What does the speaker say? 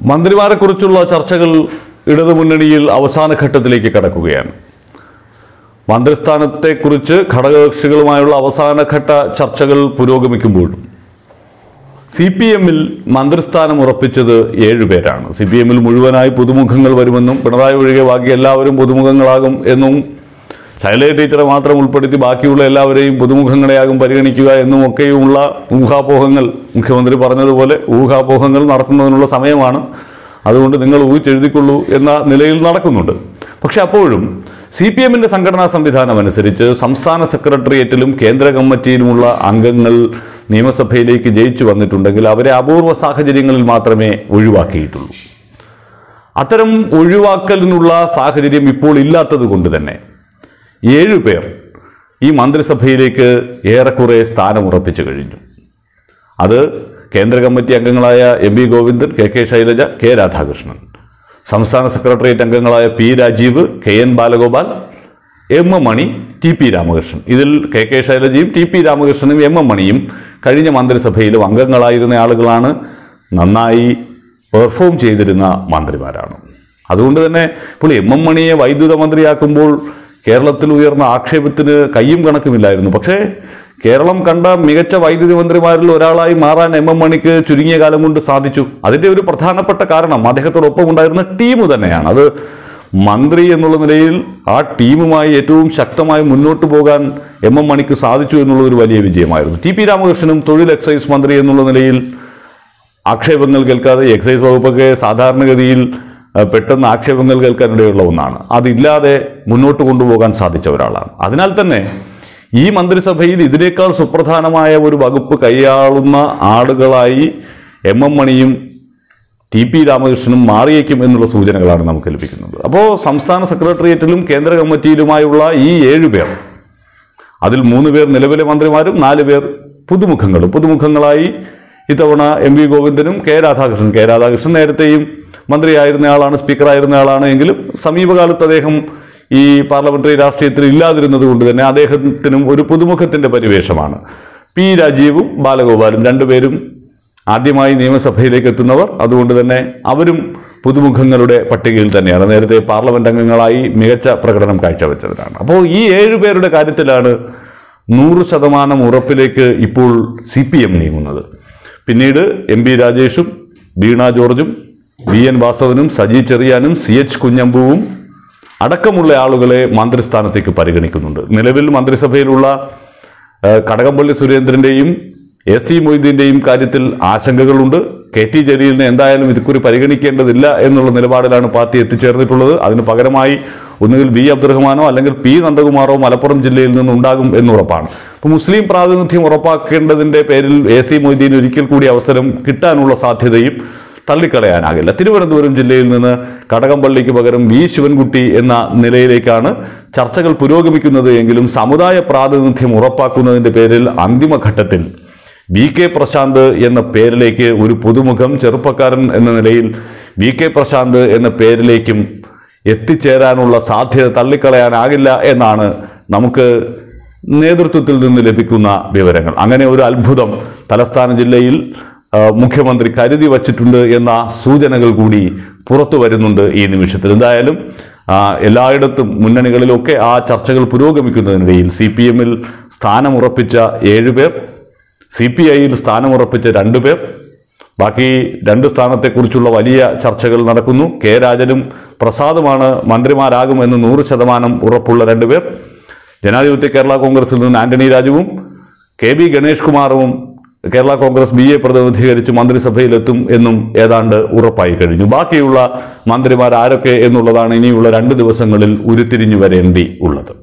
മന്ത്രിമാരെക്കുറിച്ചുള്ള ചർച്ചകൾ ഇടതുമുന്നണിയിൽ അവസാന ഘട്ടത്തിലേക്ക് കടക്കുകയാണ് മന്ത്രിസ്ഥാനത്തെക്കുറിച്ച് ഘടകകക്ഷികളുമായുള്ള അവസാനഘട്ട ചർച്ചകൾ പുരോഗമിക്കുമ്പോഴും സി പി എമ്മിൽ മന്ത്രിസ്ഥാനം ഉറപ്പിച്ചത് ഏഴുപേരാണ് സി പി എമ്മിൽ മുഴുവനായി പുതുമുഖങ്ങൾ വരുമെന്നും പിണറായി ഒഴികെ ബാക്കി എല്ലാവരും പുതുമുഖങ്ങളാകും എന്നും ശൈലജ ടീച്ചറെ മാത്രം ഉൾപ്പെടുത്തി ബാക്കിയുള്ള എല്ലാവരെയും പുതുമുഖങ്ങളെയാകും പരിഗണിക്കുക എന്നും ഒക്കെയുമുള്ള ഊഹാപോഹങ്ങൾ മുഖ്യമന്ത്രി പറഞ്ഞതുപോലെ ഊഹാപോഹങ്ങൾ നടത്തുന്നതിനുള്ള സമയമാണ് അതുകൊണ്ട് നിങ്ങൾ ഊഹിച്ചെഴുതിക്കൊള്ളൂ എന്ന നിലയിൽ നടക്കുന്നുണ്ട് പക്ഷെ അപ്പോഴും സി പി എമ്മിന്റെ സംഘടനാ സംവിധാനം അനുസരിച്ച് സംസ്ഥാന സെക്രട്ടേറിയറ്റിലും കേന്ദ്ര കമ്മിറ്റിയിലുമുള്ള അംഗങ്ങൾ നിയമസഭയിലേക്ക് ജയിച്ചു വന്നിട്ടുണ്ടെങ്കിൽ അവരെ അപൂർവ സാഹചര്യങ്ങളിൽ മാത്രമേ ഒഴിവാക്കിയിട്ടുള്ളൂ അത്തരം ഒഴിവാക്കലിനുള്ള സാഹചര്യം ഇപ്പോൾ ഇല്ലാത്തത് കൊണ്ട് തന്നെ ഏഴു പേർ ഈ മന്ത്രിസഭയിലേക്ക് ഏറെക്കുറെ സ്ഥാനമുറപ്പിച്ചു കഴിഞ്ഞു അത് കേന്ദ്ര കമ്മിറ്റി അംഗങ്ങളായ M V Govindan K K Shailaja K Radhakrishnan സംസ്ഥാന സെക്രട്ടേറിയറ്റ് അംഗങ്ങളായ P Rajeev K N Balagopal M M Mani T P Ramakrishnan ഇതിൽ കെ കെ ശൈലജയും ടി പി രാമകൃഷ്ണനും എം എം മണിയും കഴിഞ്ഞ മന്ത്രിസഭയിലും അംഗങ്ങളായിരുന്ന ആളുകളാണ് നന്നായി പെർഫോം ചെയ്തിരുന്ന മന്ത്രിമാരാണ് അതുകൊണ്ട് തന്നെ ഇപ്പോൾ എം എം മണിയെ വൈദ്യുത മന്ത്രിയാക്കുമ്പോൾ കേരളത്തിൽ ഉയർന്ന ആക്ഷേപത്തിന് കയ്യും കണക്കുമില്ലായിരുന്നു പക്ഷേ കേരളം കണ്ട മികച്ച വൈദ്യുതി മന്ത്രിമാരിൽ ഒരാളായി മാറാൻ എം എം മണിക്ക് ചുരുങ്ങിയ കാലം കൊണ്ട് സാധിച്ചു അതിന്റെ ഒരു പ്രധാനപ്പെട്ട കാരണം അദ്ദേഹത്തോടൊപ്പം ഉണ്ടായിരുന്ന ടീം തന്നെയാണ് അത് മന്ത്രി എന്നുള്ള നിലയിൽ ആ ടീമുമായി ഏറ്റവും ശക്തമായി മുന്നോട്ട് പോകാൻ എം എം മണിക്ക് സാധിച്ചു എന്നുള്ള ഒരു വലിയ വിജയമായിരുന്നു ടി പി രാമകൃഷ്ണനും തൊഴിൽ എക്സൈസ് മന്ത്രി എന്നുള്ള നിലയിൽ ആക്ഷേപങ്ങൾ കേൾക്കാതെ എക്സൈസ് വകുപ്പൊക്കെ സാധാരണഗതിയിൽ അഹ്, പെട്ടെന്ന് ആക്ഷേപങ്ങൾ കേൾക്കാനിടയുള്ള ഒന്നാണ് അതില്ലാതെ മുന്നോട്ട് കൊണ്ടുപോകാൻ സാധിച്ച ഒരാളാണ് അതിനാൽ തന്നെ ഈ മന്ത്രിസഭയിൽ ഇതിനേക്കാൾ സുപ്രധാനമായ ഒരു വകുപ്പ് കൈയാളുന്ന ആളുകളായി എം എം മണിയും ടി പി രാമകൃഷ്ണനും മാറിയേക്കും എന്നുള്ള സൂചനകളാണ് നമുക്ക് ലഭിക്കുന്നത് അപ്പോൾ സംസ്ഥാന സെക്രട്ടേറിയറ്റിലും കേന്ദ്ര കമ്മിറ്റിയിലുമായുള്ള ഈ ഏഴു പേർ അതിൽ മൂന്ന് പേർ നിലവിലെ മന്ത്രിമാരും നാല് പേർ പുതുമുഖങ്ങളും പുതുമുഖങ്ങളായി ഇത്തവണ എം വി ഗോവിന്ദനും കെ രാധാകൃഷ്ണൻ കെ രാധാകൃഷ്ണൻ നേരത്തെയും മന്ത്രിയായിരുന്നയാളാണ് സ്പീക്കറായിരുന്നയാളാണ് എങ്കിലും സമീപകാലത്ത് അദ്ദേഹം ഈ പാർലമെന്ററി രാഷ്ട്രീയത്തിൽ ഇല്ലാതിരുന്നത് കൊണ്ട് തന്നെ അദ്ദേഹത്തിനും ഒരു പുതുമുഖത്തിന്റെ പരിവേഷമാണ് പി രാജീവും ബാലഗോപാലും രണ്ടുപേരും ആദ്യമായി നിയമസഭയിലേക്ക് എത്തുന്നവർ അതുകൊണ്ട് തന്നെ അവരും പുതുമുഖങ്ങളുടെ പട്ടികയിൽ തന്നെയാണ് നേരത്തെ പാർലമെന്റ് അംഗങ്ങളായി മികച്ച പ്രകടനം കാഴ്ചവെച്ചവരാണ് അപ്പോൾ ഈ ഏഴു പേരുടെ കാര്യത്തിലാണ് നൂറ് ശതമാനം ഉറപ്പിലേക്ക് ഇപ്പോൾ സി പി എം നീങ്ങുന്നത് പിന്നീട് എം പി രാജേഷും വീണ ജോർജും വി എൻ വാസവനും സജി ചെറിയാനും സി എച്ച് കുഞ്ഞമ്പുവും അടക്കമുള്ള ആളുകളെ മന്ത്രിസ്ഥാനത്തേക്ക് പരിഗണിക്കുന്നുണ്ട് നിലവിൽ മന്ത്രിസഭയിലുള്ള ഏഹ്, കടകംപള്ളി സുരേന്ദ്രന്റെയും എ സി മൊയ്തീന്റെയും കാര്യത്തിൽ ആശങ്കകളുണ്ട് കെ ടി ജലീലിനെ എന്തായാലും ഇതുക്കുറി പരിഗണിക്കേണ്ടതില്ല എന്നുള്ള നിലപാടിലാണ് പാർട്ടി എത്തിച്ചേർന്നിട്ടുള്ളത് അതിന് പകരമായി ഒന്നുകിൽ വി അബ്ദുറഹ്മാനോ അല്ലെങ്കിൽ പി നന്ദകുമാറോ മലപ്പുറം ജില്ലയിൽ നിന്നുണ്ടാകും എന്നുറപ്പാണ് അപ്പോൾ മുസ്ലിം പ്രാതിനിധ്യം ഉറപ്പാക്കേണ്ടതിന്റെ പേരിൽ എ സി മൊയ്തീൻ ഒരിക്കൽ കൂടി അവസരം കിട്ടാനുള്ള സാധ്യതയും തള്ളിക്കളയാനാകില്ല തിരുവനന്തപുരം ജില്ലയിൽ നിന്ന് കടകംപള്ളിക്ക് പകരം വി ശിവൻകുട്ടി എന്ന നിലയിലേക്കാണ് ചർച്ചകൾ പുരോഗമിക്കുന്നത് എങ്കിലും സമുദായ പ്രാതിനിധ്യം ഉറപ്പാക്കുന്നതിന്റെ പേരിൽ അന്തിമഘട്ടത്തിൽ വി കെ പ്രശാന്ത് എന്ന പേരിലേക്ക് ഒരു പുതുമുഖം ചെറുപ്പക്കാരൻ എന്ന നിലയിൽ വി കെ പ്രശാന്ത് എന്ന പേരിലേക്കും എത്തിച്ചേരാനുള്ള സാധ്യത തള്ളിക്കളയാനാകില്ല എന്നാണ് നമുക്ക് നേതൃത്വത്തിൽ നിന്ന് ലഭിക്കുന്ന വിവരങ്ങൾ അങ്ങനെ ഒരു അത്ഭുതം തലസ്ഥാന ജില്ലയിൽ ആ, മുഖ്യമന്ത്രി കരുതി വച്ചിട്ടുണ്ട് എന്ന സൂചനകൾ കൂടി പുറത്തു വരുന്നുണ്ട് ഈ നിമിഷത്തിൽ എന്തായാലും ആ, എല്ലായിടത്തും മുന്നണികളിലൊക്കെ ആ ചർച്ചകൾ പുരോഗമിക്കുന്നതിനിടയിൽ സി പി എമ്മിൽ സ്ഥാനമുറപ്പിച്ച ഏഴുപേർ സി പി ഐയിൽ സ്ഥാനമുറപ്പിച്ച രണ്ടുപേർ ബാക്കി രണ്ട് സ്ഥാനത്തെക്കുറിച്ചുള്ള വലിയ ചർച്ചകൾ നടക്കുന്നു കെ രാജനും പ്രസാദുമാണ് മന്ത്രിമാരാകുമെന്ന് നൂറ് ശതമാനം ഉറപ്പുള്ള രണ്ടുപേർ ജനാധിപത്യ കേരള കോൺഗ്രസിൽ നിന്ന് ആന്റണി രാജുവും കെ ബി ഗണേഷ് കുമാറും കേരള കോൺഗ്രസ് ബി എ പ്രതിനിധീകരിച്ച് മന്ത്രിസഭയിലെത്തും എന്നും ഏതാണ്ട് ഉറപ്പായി കഴിഞ്ഞു ബാക്കിയുള്ള മന്ത്രിമാർ ആരൊക്കെ എന്നുള്ളതാണ് ഇനിയുള്ള രണ്ട് ദിവസങ്ങളിൽ ഉരുത്തിരിഞ്ഞു വരേണ്ടി ഉള്ളത്